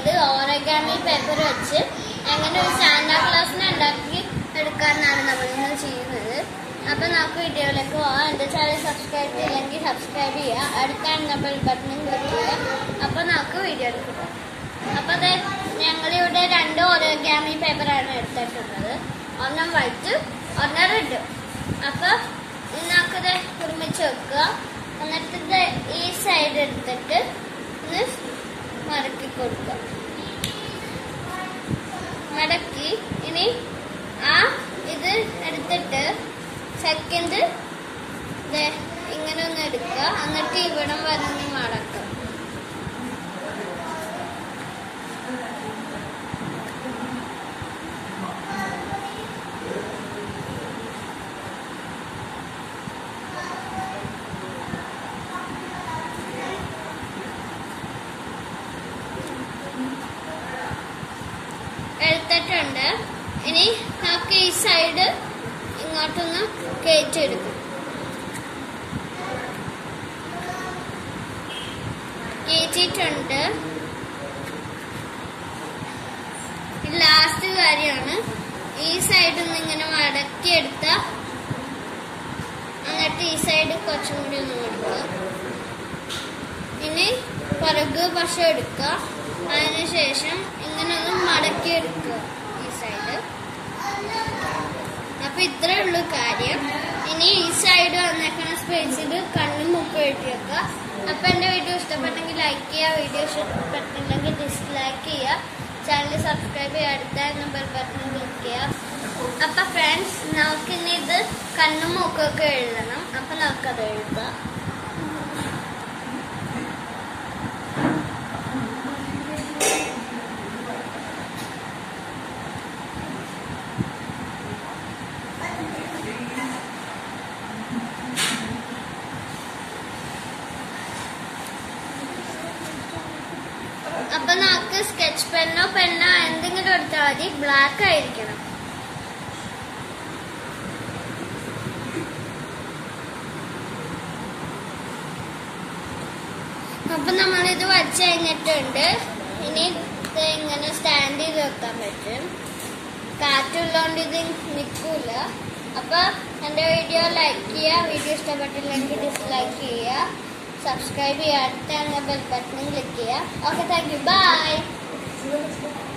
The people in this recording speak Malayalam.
ചെയ്യുന്നത് ഓറഗാമി പേപ്പർ വെച്ച് എങ്ങനെ ഒരു സാന്റാ ക്ലാസിനെ ഉണ്ടാക്കി എടുക്കാനാണ് നമ്മൾ ഇന്ന് ചെയ്യുന്നത് അപ്പൊ നമുക്ക് വീഡിയോയിലേക്ക് പോവാം എന്റെ ചാനൽ സബ്സ്ക്രൈബ് ചെയ്യില്ലെങ്കിൽ സബ്സ്ക്രൈബ് ചെയ്യുക അടുത്ത ബെൽ ബട്ടണും ക്ലിക്ക് ചെയ്യുക അപ്പൊ നമുക്ക് വീഡിയോയിലേക്ക് പോവാം അപ്പൊ അതെ ഞങ്ങളിവിടെ രണ്ട് ഓറഗാമി പേപ്പറാണ് എടുത്തിട്ടുള്ളത് ഒരെണ്ണം വൈറ്റ് ഒരെണ്ണം റെഡ് അപ്പൊ നമുക്കത് ഒരുമിച്ച് വെക്കുക എന്നിട്ട് ഇത് ഈ സൈഡ് എടുത്തിട്ട് ഒന്ന് മടക്കി കൊടുക്കുക മടക്കി ഇനി ആ ഇത് എടുത്തിട്ട് സെക്കൻഡ് ഇങ്ങനെ ഒന്ന് എടുക്കുക എന്നിട്ട് ഇവിടം വരെ ഒന്ന് മടക്കുക എടുത്തിട്ടുണ്ട് ഇനി നമുക്ക് ഈ സൈഡ് ഇങ്ങോട്ടൊന്ന് കയറ്റിയെടുക്കും കയറ്റിയിട്ടുണ്ട് ലാസ്റ്റ് കാര്യമാണ് ഈ സൈഡിൽ നിന്ന് ഇങ്ങനെ മടക്കിയെടുത്ത എന്നിട്ട് ഈ സൈഡ് കുറച്ചും കൂടി ഒന്ന് കൊടുക്കുക ഇനി പുറകു പശ എടുക്കുക അതിനുശേഷം ഇങ്ങനെ ഒന്ന് മടക്കി എടുക്കുക ഈ സൈഡ് അപ്പൊ ഇത്രേ ഉള്ളൂ കാര്യം ഇനി ഈ സൈഡ് വന്നേക്കണ സ്പേസിൽ കണ്ണും മുക്കും എഴുതി വെക്കുക അപ്പൊ എന്റെ വീഡിയോ ഇഷ്ടപ്പെട്ടെങ്കിൽ ലൈക്ക് ചെയ്യുക വീഡിയോ ഇഷ്ടപ്പെട്ടില്ലെങ്കിൽ ഡിസ്ലൈക്ക് ചെയ്യുക ചാനൽ സബ്സ്ക്രൈബ് ചെയ്യുക അടുത്ത ബെൽ ബട്ടൺ ക്ലിക്ക് ചെയ്യുക അപ്പൊ ഫ്രണ്ട്സ് നമുക്ക് ഇനി ഇത് കണ്ണും മുക്കും ഒക്കെ എഴുതണം അപ്പൊ നമുക്കത് എഴുതാം അപ്പൊ നമുക്ക് സ്കെച്ച് പെന്നോ പെന്നോ എന്തെങ്കിലും എടുത്താൽ മതി ബ്ലാക്ക് ആയിരിക്കണം അപ്പൊ നമ്മളിത് വരച്ച് കഴിഞ്ഞിട്ടുണ്ട് ഇനി ഇത് ഇങ്ങനെ സ്റ്റാൻഡ് ചെയ്ത് വെക്കാൻ പറ്റും കാറ്റുള്ളതുകൊണ്ട് ഇത് നിൽക്കൂല അപ്പൊ എന്റെ വീഡിയോ ലൈക്ക് ചെയ്യുക വീഡിയോ ഇഷ്ടപ്പെട്ടില്ലെങ്കിൽ ഡിസ്ലൈക്ക് ചെയ്യുക സബ്സ്ക്രൈബ് ചെയ്യുക അടുത്ത ബെൽ ബട്ടൺ ക്ലിക്ക് ചെയ്യുക ഓക്കെ താങ്ക് യു ബൈ